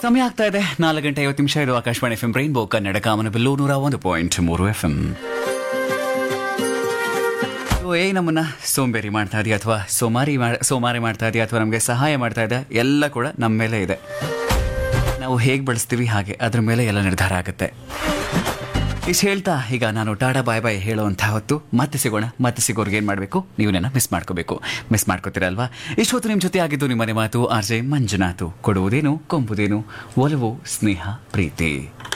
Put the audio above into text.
ಸಮಯ ಆಗ್ತಾ ಇದೆ ನಾಲ್ಕು ಗಂಟೆ ಐವತ್ತು ನಿಮಿಷ ಇದು Akashvani F M rainbow Kannada ಕಾಮನಬಿಲ್ಲು ನೂರ ಒಂದು ಪಾಯಿಂಟ್ ಮೂರು ಎಫ್ ಎಂ ಏ ನಮ್ಮನ್ನ ಸೋಂಬೇರಿ ಮಾಡ್ತಾ ಇದೆಯಾ ಅಥವಾ ಸೋಮಾರಿ ಮಾಡ್- ಸೋಮಾರಿ ಮಾಡ್ತಾ ಇದೆಯಾ ಅಥವಾ ನಮಗೆ ಸಹಾಯ ಮಾಡ್ತಾ ಇದೆ ಎಲ್ಲ ಕೂಡ ನಮ್ಮ ಮೇಲೆ ಇದೆ ನಾವು ಹೇಗೆ ಬಳಸ್ತೀವಿ ಹಾಗೆ ಅದ್ರ ಮೇಲೆ ಎಲ್ಲ ನಿರ್ಧಾರ ಆಗುತ್ತೆ ಇಷ್ಟು ಹೇಳ್ತಾ ಈಗ ನಾನು ಟಾಡಾ ಬಾಯ್ ಬಾಯ್ ಹೇಳುವಂಥ ಹೊತ್ತು ಮತ್ತೆ ಸಿಗೋಣ ಮತ್ತೆ ಸಿಗೋರ್ಗೆ ಏನು ಮಾಡಬೇಕು ನೀವು ನನ್ನ ಮಿಸ್ ಮಾಡ್ಕೋಬೇಕು ಮಿಸ್ ಮಾಡ್ಕೋತೀರಲ್ವಾ ಇಷ್ಟೊತ್ತು ನಿಮ್ಮ ಜೊತೆ ಆಗಿದ್ದು ನಿಮ್ಮನೆ ಮಾತು ಆರ್ ಜೆ ಮಂಜುನಾಥು ಕೊಡುವುದೇನು ಕೊಂಬುದೇನು ಒಲವು ಸ್ನೇಹ ಪ್ರೀತಿ